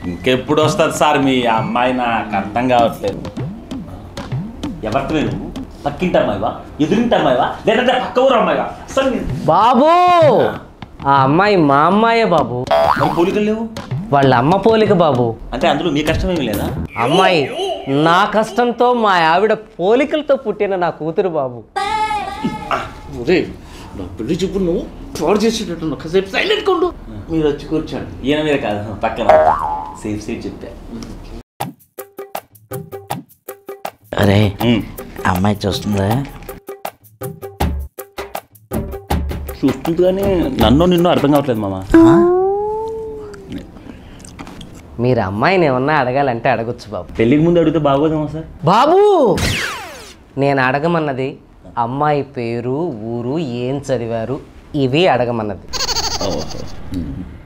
ఇంకెప్పుడు వస్తుంది సార్ మీ అమ్మాయి నాకు అర్థం కావట్లేదు ఎవరితో నువ్వు పక్కింటి అమ్మాయివా ఎదురింటి అమ్మాయివా లేదంటే పక్క ఊరు అమ్మాయివా అసలు నీ- బాబు ఆ అమ్మాయి మా అమ్మాయే బాబు మరి పోలికలు లేవు వాళ్ళ అమ్మ పోలిక బాబు అంటే అందులో మీ కష్టం ఏమీ లేదా అమ్మాయి నా కష్టంతో మా ఆవిడ పోలికలతో పుట్టిన నా కూతురు బాబు ఒరే నా పెళ్లి చూపు నువ్వు పాడు చేసేటట్టు ఒకసేపు సైలెంట్ కొండు మీరు వచ్చి కూర్చోండి ఈయన మీద కాదు పక్కన సేఫ్ సీట్ చెప్పా అరే ఉమ్. అమ్మాయి చూస్తుందా చూస్తుంది కానీ నన్ను నిన్ను అర్థం కావట్లేదు మామ మీరు అమ్మాయిని ఏమన్నా అడగాలంటే అడగొచ్చు బాబు పెళ్ళికి ముందు అడిగితే బాగోదేమో సార్ బాబు నేను అడగమన్నది అమ్మాయి పేరు ఊరు ఏం చదివారు ఇవి అడగమన్నది ఓహో